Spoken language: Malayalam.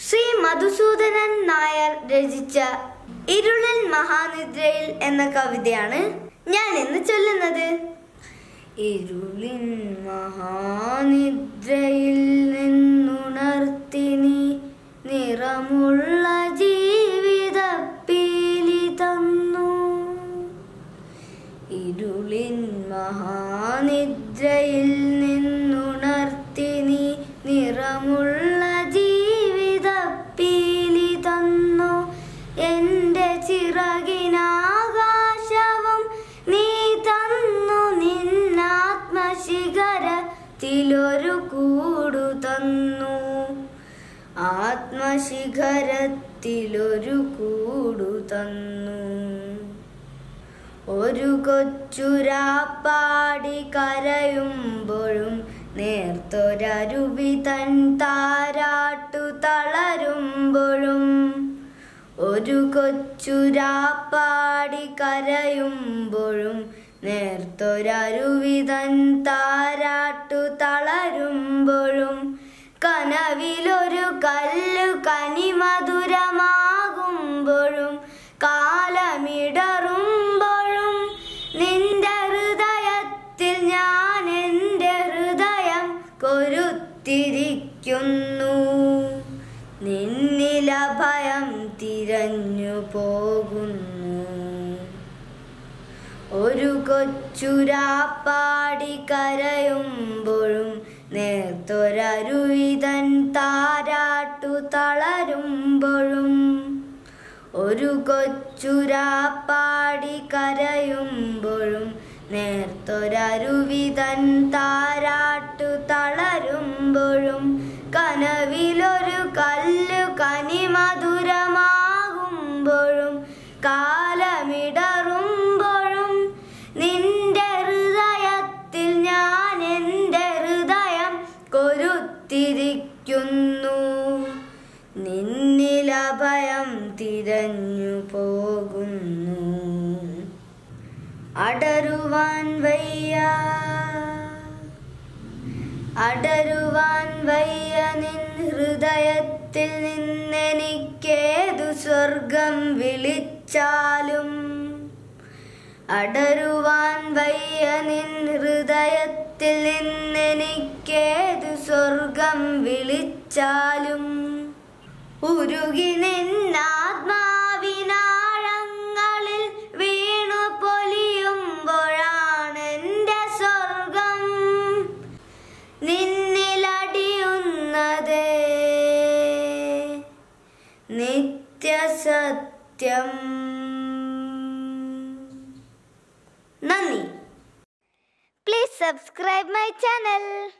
ശ്രീ മധുസൂദനൻ നായർ രചിച്ച ഇരുളിൻ മഹാനിദ്രയിൽ എന്ന കവിതയാണ് ഞാൻ ഇന്ന് ചൊല്ലുന്നത് ഇരുളിൻ മഹാനിദ്രയിൽ നിന്നുണർത്തിനി നിറമുള്ള ജീവിത പീലി തന്നു ഇരുളിൻ മഹാനിദ്രയിൽ നിന്നുണർത്തി നീ നിറമുള്ള ജീവിത പീലി തന്നു എൻ്റെ ചിറകിനാകാശവും നീ തന്നു നിന്നാത്മശിഖരത്തിലൊരു കൂടു തന്നു ആത്മശിഖരത്തിലൊരു കൂടു തന്നു ഒരു കൊച്ചുരാപ്പാടി കരയുമ്പോഴും നേർത്തൊരരുവി തൻ താരാട്ടു തളരുമ്പോഴും ഒരു കൊച്ചുരാപ്പാടി കരയുമ്പോഴും നേർത്തൊരരുവി തൻ താരാട്ടു തളരുമ്പോഴും കനവിലൊരു കല്ലു കനിമധുരമാകുമ്പോഴും കാലമിടറുമ്പോഴും നിന്റെ ഹൃദയത്തിൽ ഞാൻ എൻ്റെ ഹൃദയം കൊരുത്തിരിക്കുന്നു നിന്നില ഭയം തിരഞ്ഞു പോകുന്നു ഒരു കൊച്ചുരാപ്പാടി കരയുമ്പോഴും നേർത്തൊരരുവിതൻ താരാട്ടു തളരുമ്പോഴും ഒരു കൊച്ചുരാപ്പാടി കരയുമ്പോഴും നേർത്തൊരരുവിതൻ താരാട്ടു തളരുമ്പോഴും കനവിലൊരു കല്ലു കനിമധുരമാകുമ്പോഴും കാലമിടറുമ്പോഴും നിന്റെ ഹൃദയത്തിൽ ഞാൻ എൻ്റെ ഹൃദയം കൊരുത്തിരിക്കുന്നു നിന്നില ഭയം തിരഞ്ഞു പോകുന്നു അടരുവാൻ വയ്യ അടരുവാൻ വയ്യ നിൻ ഹൃദയത്തിൽ നിന്നെനിക്കേതു സ്വർഗം വിളിച്ചാലും അടരുവാൻ വയ്യ നിൻ ഹൃദയത്തിൽ നിന്നെനിക്കേതു സ്വർഗം വിളിച്ചാലും ഉരുകി നിന്നാത്മാവിനാഴങ്ങളിൽ വീണു പൊലിയുമ്പോഴാണ് എൻ്റെ സ്വർഗം നിന്നിലടിയുന്നത് നിത്യസത്യം നന്ദി പ്ലീസ് സബ്സ്ക്രൈബ് മൈ ചാനൽ